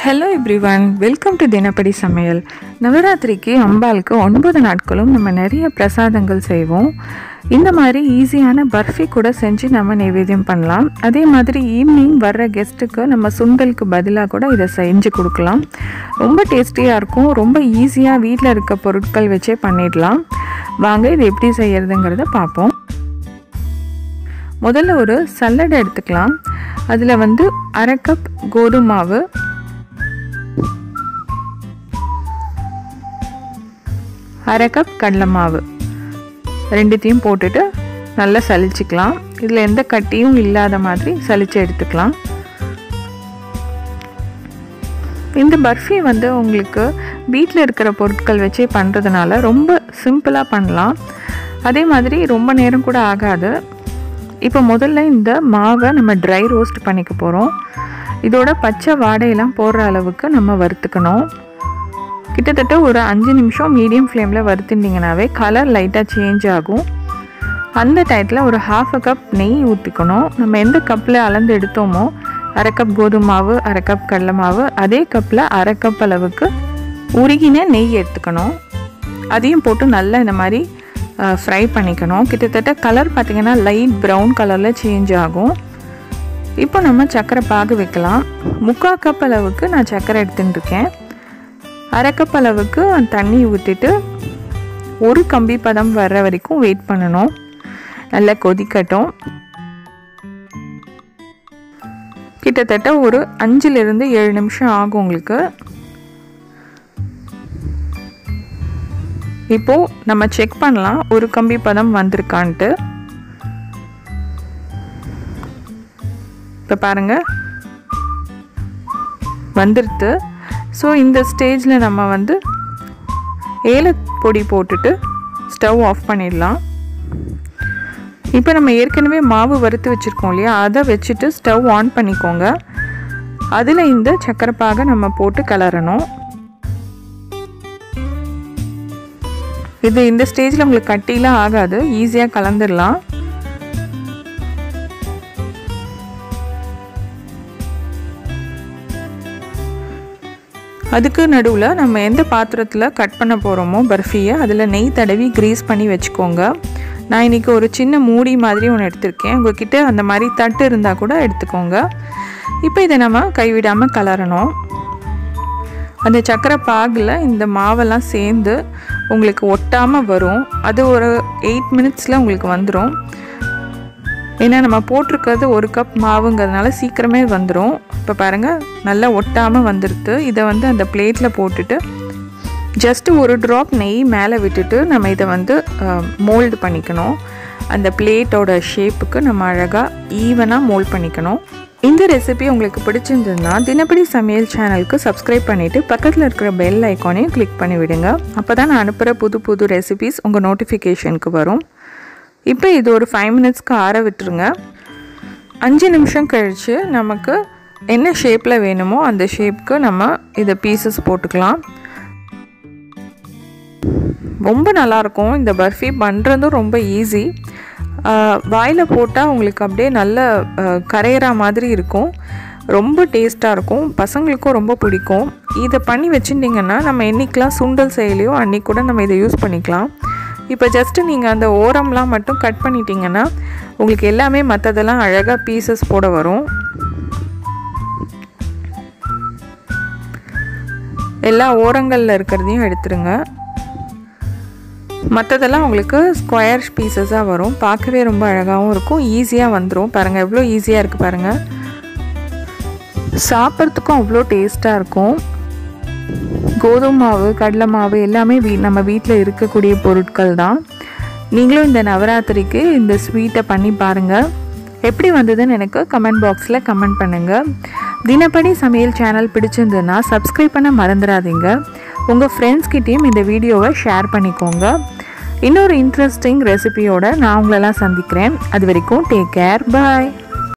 hello everyone welcome to தினப்படி சமையல் நவராத்திரிக்கு அம்பாளுக்கு ஒன்பது நாட்களும் நம்ம நிறைய பிரசாதங்கள் செய்வோம் இந்த மாதிரி ஈஸியான பர்ஃபி கூட செஞ்சு நம்ம நைவேத்தியம் பண்ணலாம் அதே மாதிரி ஈவினிங் வர்ற கெஸ்ட்டுக்கு நம்ம சுண்டலுக்கு பதிலாக கூட இதை செஞ்சு கொடுக்கலாம் ரொம்ப டேஸ்டியாக இருக்கும் ரொம்ப ஈஸியாக வீட்டில் இருக்க பொருட்கள் வச்சே பண்ணிடலாம் வாங்க இது எப்படி செய்யறதுங்கிறத பார்ப்போம் முதல்ல ஒரு சல்லடை எடுத்துக்கலாம் அதில் வந்து அரை கப் கோதுமை மாவு அரை கப் கடலை மாவு ரெண்டுத்தையும் போட்டுட்டு நல்லா சலிச்சுக்கலாம் இதில் எந்த கட்டியும் இல்லாத மாதிரி சலிச்சு எடுத்துக்கலாம் இந்த பர்ஃபி வந்து உங்களுக்கு வீட்டில் இருக்கிற பொருட்கள் வச்சே பண்ணுறதுனால ரொம்ப சிம்பிளாக பண்ணலாம் அதே மாதிரி ரொம்ப நேரம் கூட ஆகாது இப்போ முதல்ல இந்த மாவை நம்ம ட்ரை ரோஸ்ட் பண்ணிக்க போகிறோம் இதோட பச்சை வாடையெல்லாம் போடுற அளவுக்கு நம்ம வறுத்துக்கணும் கிட்டத்தட்ட ஒரு அஞ்சு நிமிஷம் மீடியம் ஃப்ளேமில் வறுத்துட்டிங்கனாவே கலர் லைட்டாக சேஞ்ச் ஆகும் அந்த டயத்தில் ஒரு ஹாஃப் அ கப் நெய் ஊற்றிக்கணும் நம்ம எந்த கப்பில் அளந்து எடுத்தோமோ அரை கப் கோதுமை மாவு அரை கப் கடலை மாவு அதே கப்பில் அரை கப் அளவுக்கு உருகின நெய் எடுத்துக்கணும் அதையும் போட்டு நல்லா இந்த மாதிரி ஃப்ரை பண்ணிக்கணும் கிட்டத்தட்ட கலர் பார்த்திங்கன்னா லைட் ப்ரௌன் கலரில் சேஞ்ச் ஆகும் இப்போ நம்ம சர்க்கரை பாகு வைக்கலாம் முக்கால் கப் அளவுக்கு நான் சர்க்கரை எடுத்துகிட்டு இருக்கேன் அரை கப் அளவுக்கு தண்ணி ஊற்றிட்டு ஒரு கம்பி பதம் வர்ற வரைக்கும் வெயிட் பண்ணணும் நல்லா கொதிக்கட்டும் கிட்டத்தட்ட ஒரு அஞ்சுலேருந்து ஏழு நிமிஷம் ஆகும் உங்களுக்கு இப்போது நம்ம செக் பண்ணலாம் ஒரு கம்பி பதம் வந்திருக்கான்ட்டு இப்போ பாருங்கள் வந்துடுது ஸோ இந்த ஸ்டேஜில் நம்ம வந்து ஏலப்பொடி போட்டுட்டு ஸ்டவ் ஆஃப் பண்ணிடலாம் இப்போ நம்ம ஏற்கனவே மாவு வறுத்து வச்சுருக்கோம் இல்லையா அதை வச்சுட்டு ஸ்டவ் ஆன் பண்ணிக்கோங்க அதில் இந்த சக்கரைப்பாகை நம்ம போட்டு கிளறணும் இது இந்த ஸ்டேஜில் உங்களுக்கு கட்டிலாம் ஆகாது ஈஸியாக கலந்துடலாம் அதுக்கு நடுவில் நம்ம எந்த பாத்திரத்தில் கட் பண்ண போகிறோமோ பர்ஃபியை அதில் நெய் தடவி க்ரீஸ் பண்ணி வச்சுக்கோங்க நான் இன்றைக்கி ஒரு சின்ன மூடி மாதிரி ஒன்று எடுத்திருக்கேன் உங்ககிட்ட அந்த மாதிரி தட்டு இருந்தால் கூட எடுத்துக்கோங்க இப்போ இதை நம்ம கைவிடாமல் கலரணும் அந்த சக்கரை பாகில் இந்த மாவெல்லாம் சேர்ந்து உங்களுக்கு ஒட்டாமல் வரும் அது ஒரு எயிட் மினிட்ஸில் உங்களுக்கு வந்துடும் ஏன்னா நம்ம போட்டிருக்கிறது ஒரு கப் மாவுங்கிறதுனால சீக்கிரமே வந்துடும் இப்போ பாருங்கள் நல்லா ஒட்டாமல் வந்துடுது இதை வந்து அந்த பிளேட்டில் போட்டுட்டு ஜஸ்ட்டு ஒரு ட்ராப் நெய் மேலே விட்டுட்டு நம்ம இதை வந்து மோல்டு பண்ணிக்கணும் அந்த பிளேட்டோட ஷேப்புக்கு நம்ம அழகாக ஈவனாக மோல்ட் பண்ணிக்கணும் இந்த ரெசிபி உங்களுக்கு பிடிச்சிருந்ததுன்னா தினப்படி சமையல் சேனலுக்கு சப்ஸ்கிரைப் பண்ணிவிட்டு பக்கத்தில் இருக்கிற பெல் ஐக்கானையும் கிளிக் பண்ணி விடுங்க அப்போ தான் நான் அனுப்புகிற புது புது ரெசிபிஸ் உங்கள் நோட்டிஃபிகேஷனுக்கு வரும் இப்போ இது ஒரு ஃபைவ் மினிட்ஸ்க்கு ஆற விட்டுருங்க அஞ்சு நிமிஷம் கழித்து நமக்கு என்ன ஷேப்பில் வேணுமோ அந்த ஷேப்புக்கு நம்ம இதை பீசஸ் போட்டுக்கலாம் ரொம்ப நல்லாயிருக்கும் இந்த பர்ஃபி பண்ணுறதும் ரொம்ப ஈஸி வாயில் போட்டால் உங்களுக்கு அப்படியே நல்ல கரையிற மாதிரி இருக்கும் ரொம்ப டேஸ்ட்டாக இருக்கும் பசங்களுக்கும் ரொம்ப பிடிக்கும் இதை பண்ணி வச்சுட்டிங்கன்னா நம்ம என்றைக்கெலாம் சுண்டல் செய்யலையோ அன்றைக்கி கூட நம்ம இதை யூஸ் பண்ணிக்கலாம் இப்போ ஜஸ்ட்டு நீங்கள் அந்த ஓரம்லாம் மட்டும் கட் பண்ணிட்டீங்கன்னா உங்களுக்கு எல்லாமே மற்றதெல்லாம் அழகாக பீசஸ் போட வரும் எல்லா ஓரங்களில் இருக்கிறதையும் எடுத்துருங்க மற்றதெல்லாம் உங்களுக்கு ஸ்கொயர் பீசஸாக வரும் பார்க்கவே ரொம்ப அழகாகவும் இருக்கும் ஈஸியாக வந்துடும் பாருங்கள் எவ்வளோ ஈஸியாக இருக்குது பாருங்கள் சாப்பிட்றதுக்கும் அவ்வளோ டேஸ்ட்டாக இருக்கும் கோதுமை மாவு கடலை மாவு எல்லாமே வீ நம்ம வீட்டில் இருக்கக்கூடிய பொருட்கள் தான் நீங்களும் இந்த நவராத்திரிக்கு இந்த ஸ்வீட்டை பண்ணி பாருங்கள் எப்படி வந்ததுன்னு எனக்கு கமெண்ட் பாக்ஸில் கமெண்ட் பண்ணுங்கள் தினப்படி சமையல் சேனல் பிடிச்சிருந்ததுன்னா சப்ஸ்கிரைப் பண்ண மறந்துடாதீங்க உங்கள் ஃப்ரெண்ட்ஸ்கிட்டேயும் இந்த வீடியோவை ஷேர் பண்ணிக்கோங்க இன்னொரு இன்ட்ரெஸ்டிங் ரெசிபியோட நான் உங்களெல்லாம் சந்திக்கிறேன் அது வரைக்கும் டேக் கேர் பாய்